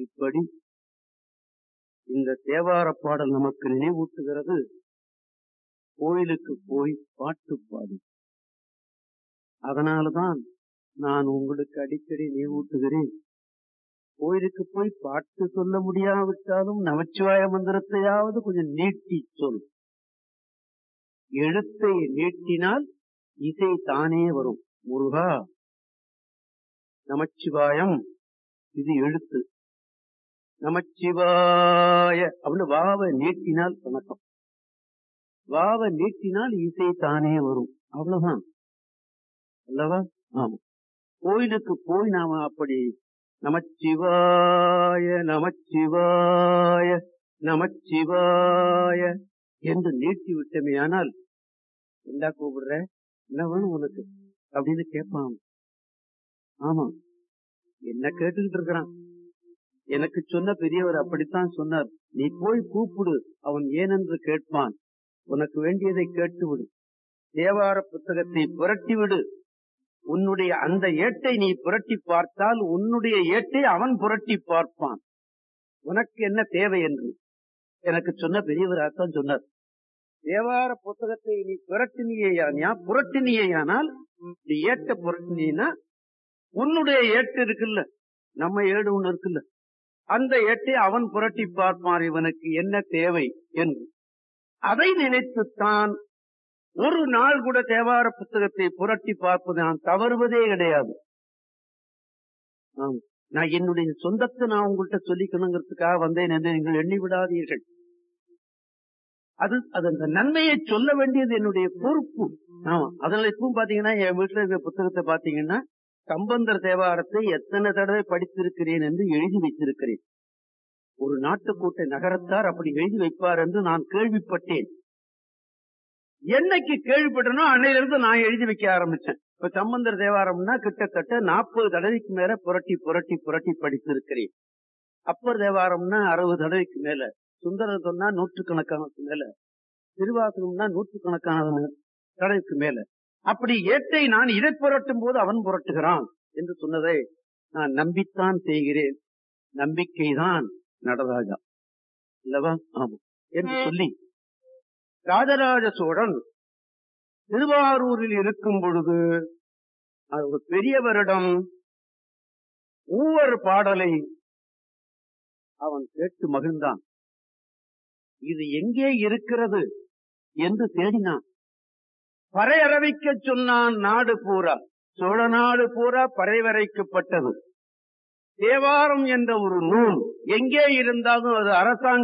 இப்படி இந்த தேவார பாடல் நமக்கு நினைவூட்டுகிறது கோயிலுக்கு போய் பாட்டு பாடு அதனாலதான் நான் உங்களுக்கு அடிக்கடி நினைவூட்டுகிறேன் கோயிலுக்கு போய் பாட்டு சொல்ல முடியாவிட்டாலும் நமச்சிவாய மந்திரத்தையாவது கொஞ்சம் நீட்டி சொல் எழுத்தை நீட்டினால் இசை தானே வரும் முருகா நமச்சிவாயம் இது எழுத்து நமச்சிவாய அப்படின்னு வாவ நீட்டினால் வணக்கம் வாவ நீட்டினால் இசை தானே வரும் அவ்வளவுதான் அல்லவா ஆமா கோயிலுக்கு போய் நாம அப்படி நமச்சிவாய நமச்சிவாய நமச்சிவாய என்று நீட்டி விட்டமையானால் என்ன கூப்பிடுற என்ன வேணும் உனக்கு அப்படின்னு கேட்பான் ஆமா என்ன கேட்டுக்கிட்டு இருக்கிறான் எனக்கு சொன்ன பெரியவர் அப்படித்தான் சொன்னார் நீ போய் கூப்பிடு அவன் ஏனென்று கேட்பான் உனக்கு வேண்டியதை கேட்டுவிடு தேவார புத்தகத்தை புரட்டி விடு உன்னுடைய அந்த ஏட்டை நீ புரட்டி பார்த்தால் உன்னுடைய ஏட்டை அவன் புரட்டி பார்ப்பான் உனக்கு என்ன தேவை என்று எனக்கு சொன்ன பெரியவராகத்தான் சொன்னார் தேவார புத்தகத்தை நீ புரட்டினியா புரட்டினியானால் நீ ஏட்ட புரட்டினா உன்னுடைய ஏட்டு இருக்குல்ல நம்ம ஏடு ஒண்ணு இருக்குல்ல அந்த ஏட்டை அவன் புரட்டி பார்ப்பான் இவனுக்கு என்ன தேவை என்று அதை நினைத்துத்தான் ஒரு நாள் கூட தேவார புத்தகத்தை புரட்டி பார்ப்பது நான் தவறுவதே கிடையாது ஆம். நான் என்னுடைய சொந்தத்தை நான் உங்கள்கிட்ட சொல்லிக்கணுங்கிறதுக்காக வந்தேன் என்று நீங்கள் எண்ணி விடாதீர்கள் அது அது அந்த நன்மையை சொல்ல வேண்டியது என்னுடைய பொறுப்பு ஆமா அதனால இப்பவும் பாத்தீங்கன்னா என் வீட்டுல இருக்க புத்தகத்தை பாத்தீங்கன்னா கம்பந்தர் தேவாரத்தை எத்தனை தடவை படித்திருக்கிறேன் என்று எழுதி வைத்திருக்கிறேன் ஒரு நாட்டுக்கூட்ட நகரத்தார் அப்படி எழுதி வைப்பார் என்று நான் கேள்விப்பட்டேன் என்னைக்கு கேள்விப்பட்டனோ அன்னையிலிருந்து நான் எழுதி வைக்க ஆரம்பிச்சேன் இப்ப சம்பந்தர் தேவாரம்னா கிட்டத்தட்ட நாற்பது தடவைக்கு மேல புரட்டி புரட்டி புரட்டி படித்திருக்கிறேன் அப்பர் தேவாரம்னா அறுபது தடவைக்கு மேல சுந்தரர் சொன்னா நூற்றுக்கணக்கானதுக்கு மேல திருவாசகம்னா நூற்றுக்கணக்கான தடவைக்கு மேல அப்படி ஏட்டை நான் இதை புரட்டும் போது அவன் புரட்டுகிறான் என்று சொன்னதை நான் நம்பித்தான் செய்கிறேன் நம்பிக்கைதான் நடராஜா இல்லவா ஆமா என்று சொல்லி ராஜராஜ சோழன் திருவாரூரில் இருக்கும் பொழுது அது ஒரு பெரியவரிடம் மூவர் பாடலை அவன் கேட்டு மகிழ்ந்தான் இது எங்கே இருக்கிறது என்று தேடினான் பறையறவிக்க சொன்னான் நாடு பூரா சோழ நாடு பூரா பறைவரைக்கப்பட்டது தேவாரம் என்ற ஒரு நூல் எங்கே இருந்தாலும் அது அரசாங்க